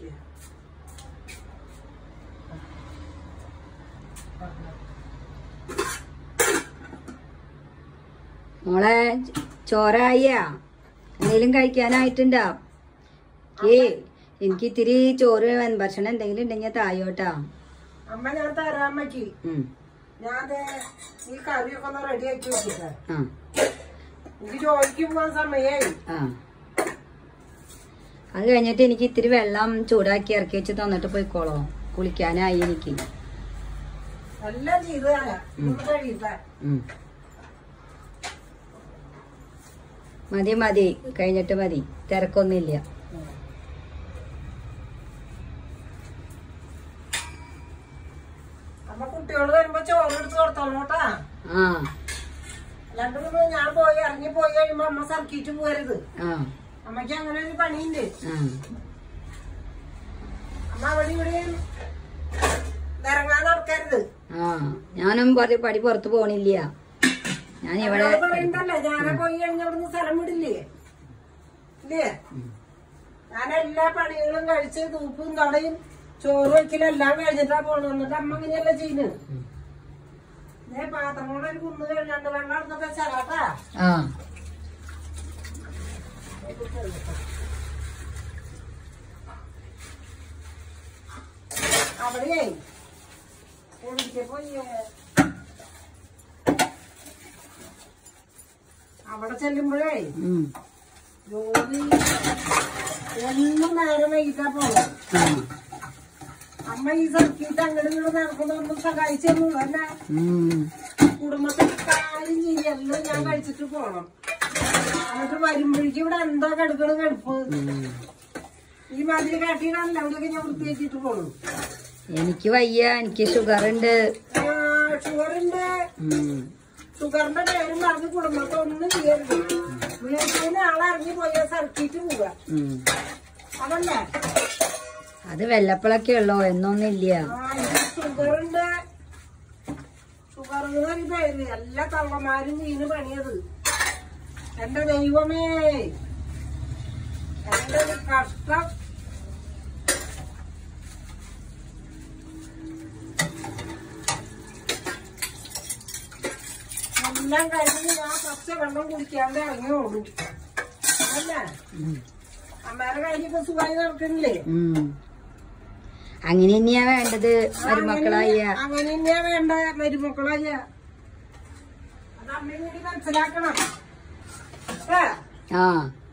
ഇരിക്കുക മോളെ ചോറായിയാ എന്തെങ്കിലും കഴിക്കാനായിട്ടുണ്ടാ ഏ എനിക്ക് ഇത്തിരി ചോറ് വൻ ഭക്ഷണം എന്തെങ്കിലും ഉണ്ടെങ്കിൽ തായോട്ടാ അമ്മ ഞാൻ തരാൻ അമ്മക്ക് ഉം. ഞാൻ ദേ ഈ കറിയൊക്കെ ഒന്ന് റെഡി ആക്കി വെച്ചിട്ട് ആ എനിക്ക് ജോലിക്ക് പോകാൻ സമയായി ആ അത് കഴിഞ്ഞിട്ട് എനിക്ക് ഇത്തിരി വെള്ളം ചൂടാക്കി ഇറക്കി വെച്ച് തന്നിട്ട് പോയിക്കോളോ കുളിക്കാനായി എനിക്ക് എല്ലാം ചെയ്തു തരാം ഒന്ന് കഴിയട്ടെ ഉം. മതി മതി കഴിഞ്ഞിട്ട് മതി തിരക്കൊന്നുമില്ല അമ്മ കുട്ടികൾ വരുമ്പോ ചോറ് എടുത്ത് കൊടുത്തോളൂ കേട്ടാ ആ അല്ലാണ്ട് പിന്നെ ഞാൻ പോയി ഇറങ്ങി പോയി കഴിയുമ്പോ അമ്മ സർക്കിട്ട് പോരുത് ആ അമ്മയ്ക്ക് അങ്ങനെ ഒരു പണിയുണ്ട് ആ അമ്മ അവിടെ ഇവിടെയും ഇറങ്ങാൻ നടക്കരുത് ആ ഞാനും പതി പടി പുറത്ത് പോണില്ല ഞാൻ ഇവിടെ അവരോട് പറയണ്ടല്ലേ ഞാനെ പോയി കഴിഞ്ഞ അവിടുന്ന് സ്ഥലം വിടില്ലേ ഇല്ലേ ഞാൻ എല്ലാ പണികളും കഴിച്ച് തൂപ്പും തടയും ചോറ് വയ്ക്കലും എല്ലാം കഴിഞ്ഞിട്ടാ പോണത് എന്നിട്ട് അമ്മ ഇങ്ങനെയല്ല ചെയ്യുന്നത് ഇതേ പാത്രം കൂടെ ഒരു കുന്ന് കഴിഞ്ഞാണ്ട് വെള്ളം എടുത്തൊക്കെ ചെറാട്ടാ ആ അവിടെ എനിക്ക് പോയി അവിടെ ചെല്ലുമ്പോഴേ ഉം. ജോലി എന്നും നേരം വൈകിട്ടാ പോണം ആ. അമ്മ ഈ സർക്കിട്ട് അങ്ങോട്ട് ഇങ്ങോട്ട് നടക്കുന്നൊന്നും സഹായിച്ചു അല്ല ഉം. കുടുംബത്തിൽ കാര്യം ചെയ്യല്ലോ ഞാൻ കഴിച്ചിട്ട് പോണം എന്നിട്ട് വരുമ്പോഴേക്കും ഇവിടെ എന്താ കെടുക്കണ കെടുപ്പ് ഉം. ഈ മാതിരി കാട്ടിയിടാനല്ല അവിടെയൊക്കെ ഞാൻ വൃത്തിയാക്കിയിട്ട് പോണു എനിക്ക് വയ്യ എനിക്ക് ഷുഗർ ഉണ്ട് ഷുഗറിന്റെ ഉം. ഷുഗറിന്റെ പേരും പറഞ്ഞ് കുടുംബത്തെ ഒന്നും ചെയ്യരുത് വീട്ടിൽ നിന്ന് ആളെ ഇറങ്ങി പോയാൽ സർക്കിട്ട് പോവുക ഉം. അതല്ലേ അത് വെല്ലപ്പളൊക്കെ ഉള്ളോ എന്നൊന്നില്ല ആ ഇത് ഷുഗറിന്റെ ഷുഗർ എന്നൊരു പേര് എല്ലാ തള്ളമാരും ചെയ്യുന്ന പണിയത് എന്റെ ദൈവമേ എന്റെ ഒരു കഷ്ടം എല്ലാം കഴിഞ്ഞ് ഞാൻ പച്ച വെള്ളം കുടിക്കാണ്ട് ഇറങ്ങിയോളൂ അതല്ലേ ഉം. അമ്മേടെ കാര്യമൊക്കെ സുഖമായി നടക്കണില്ലേ ഉം. അങ്ങനെ തന്നെയാ വേണ്ടത് മരുമക്കളായ അങ്ങനെ തന്നെയാ വേണ്ട മരുമക്കളായ അത് അമ്മയും കൂടി മനസ്സിലാക്കണം ഏ? ആ